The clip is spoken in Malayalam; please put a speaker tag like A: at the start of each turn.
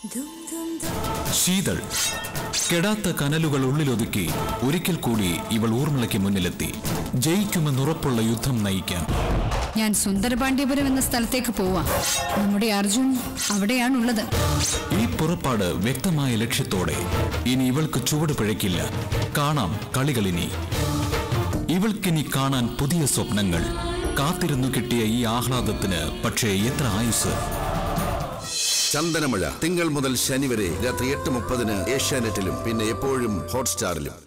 A: ശീതൾ കെടാത്ത കനലുകൾ ഉള്ളിലൊതുക്കി ഒരിക്കൽ കൂടി ഇവൾ ഊർമിളയ്ക്ക് മുന്നിലെത്തി ജയിക്കുമെന്നുറപ്പുള്ള യുദ്ധം നയിക്കാൻ
B: ഞാൻ സുന്ദരപാണ്ഡ്യപുരം എന്ന സ്ഥലത്തേക്ക് പോവാ നമ്മുടെ അർജുൻ അവിടെയാണുള്ളത്
A: ഈ പുറപ്പാട് വ്യക്തമായ ലക്ഷ്യത്തോടെ ഇനി ഇവൾക്ക് ചുവട് പിഴയ്ക്കില്ല കാണാം കളികളിനി ഇവൾക്കിനി കാണാൻ പുതിയ സ്വപ്നങ്ങൾ കാത്തിരുന്നു കിട്ടിയ ഈ ആഹ്ലാദത്തിന് പക്ഷേ എത്ര ആയുസ്
C: ചന്ദനമഴ തിങ്കൾ മുതൽ ശനി വരെ രാത്രി എട്ട് മുപ്പതിന് ഏഷ്യാനെറ്റിലും പിന്നെ എപ്പോഴും ഹോട്ട്സ്റ്റാറിലും